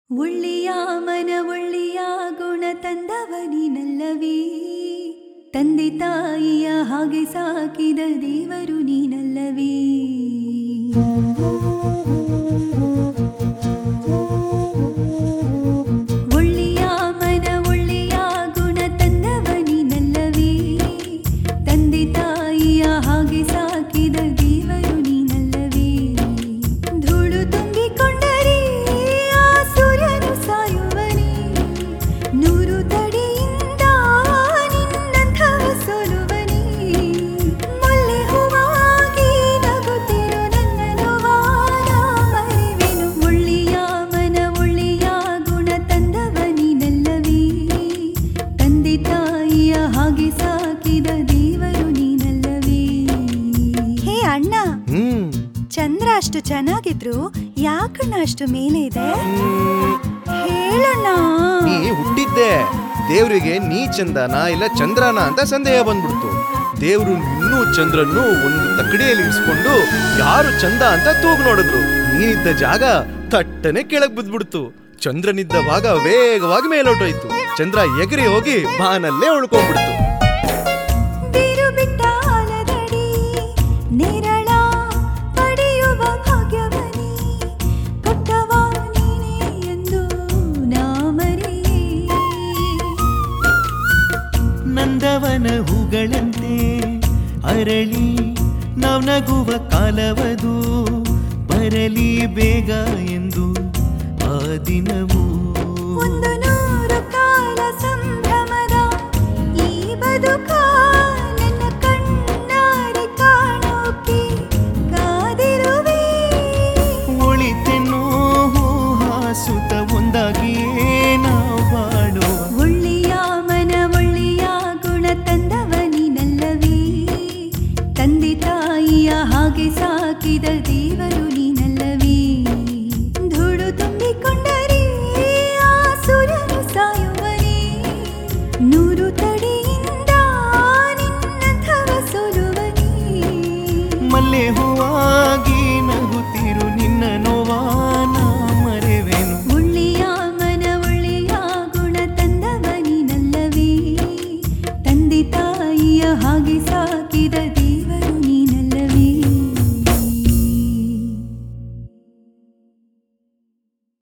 ಒಳ್ಳೆಯ ಮನ ಒಳ್ಳೆಯ ಗುಣ ತಂದವನಿನಲ್ಲವೇ ತಂದೆ ತಾಯಿಯ ಹಾಗೆ ಸಾಕಿದ ದೇವರು ನೀನಲ್ಲವೇ ಒಳ್ಳೆಯ ಮನ ಒಳ್ಳೆಯ ಗುಣ ತಂದವನಿನಲ್ಲವೇ ತಂದೆ ತಾಯಿಯ ಹಾಗೆ ಸಾಕಿದ ದೇವರು ನೀನಲ್ಲವೇ ಧೂಳು ತುಂಬಿಕೊಂಡರೆ ಆ ಸೂರ್ಯನು ಸಾಯುವನೇ ನೂರು ತಡೆಯಿಂದ ನಿನ್ನಂಥವ ಸೋಲುವನೇ ಮುಲ್ಲೆ ಹೂವಾಗಿ ನಗುತ್ತಿರು ನನ್ನ ನೋವಾನ ಮರೆವೆನು ಒಳ್ಳೆಯ ಮನ ಒಳ್ಳೆಯ ಗುಣ ತಂದವನಿನಲ್ಲವೇ ತಂದೆ ತಾಯಿಯ ಹಾಗೆ ಸಾಕಿದ ದೇವರು ನೀನಲ್ಲವೇ ಹೇ ಅಣ್ಣ ಹ್ಮ್ ಚಂದ್ರ ಅಷ್ಟು ಚೆನ್ನಾಗಿದ್ರು ಯಾಕಣ್ಣ ಅಷ್ಟು ಮೇಲೆ ಇದೆ ಹೇಳಣ್ಣ ನೀ ಹುಟ್ಟಿದ್ದೆ ದೇವ್ರಿಗೆ ನೀ ಚಂದನ ಇಲ್ಲ ಚಂದ್ರನ ಅಂತ ಸಂದೇಹ ಬಂದ್ಬಿಡ್ತು ದೇವ್ರು ಇನ್ನೂ ಚಂದ್ರನ್ನು ಒಂದು ತಕ್ಕಡಿಯಲ್ಲಿ ಇರಿಸ್ಕೊಂಡು ಯಾರು ಚಂದ ಅಂತ ತೂಗು ನೋಡಿದ್ರು ನೀನಿದ್ದ ಜಾಗ ತಟ್ಟನೆ ಕೆಳಗ್ ಬಿದ್ಬಿಡ್ತು ಚಂದ್ರನಿದ್ದ ಭಾಗ ವೇಗವಾಗಿ ಮೇಲೋಟೋಯ್ತು ಚಂದ್ರ ಎಗರಿ ಹೋಗಿ ಬಾನಲ್ಲೇ ಉಳ್ಕೊಂಡ್ಬಿಡ್ತು ಬೀರು ಬಿಟ್ಟ ಆಲದಡಿ ನೇರಳ ಪಡೆಯುವ ಭಾಗ್ಯವನಿ ಕೊಟ್ಟವ ನೀನೇ ಎಂದು ನಾ ಮರೆಯೇ ನಂದವನ ಹೂಗಳಂತೆ ಅರಳಿ ನಾವ್ ನಗುವ ಕಾಲವದು ಬರಲಿ ಬೇಗ ಎಂದು ಆ ದಿನವು ಒಂದು ನೂರು ಕಾಲ ಸಂಭ್ರಮದ ಈ ಬದುಕ ನನ್ನ ಕಣ್ಣಾರೆ ಕಾಣೋಕೆ ಕಾದಿರುವೆ ಉಳಿತೆನ್ನೋ ಹಾಸುತ್ತ ಒಂದಾಗಿಯೇ ನಾವು ಬಾಳುವ ಒಳ್ಳೆಯ ಮನ ಒಳ್ಳೆಯ ಗುಣ ತಂದವನಿನಲ್ಲವೇ ತಂದೆ ತಾಯಿಯ ಹಾಗೆ ಸಾಕಿದ ದೇವರು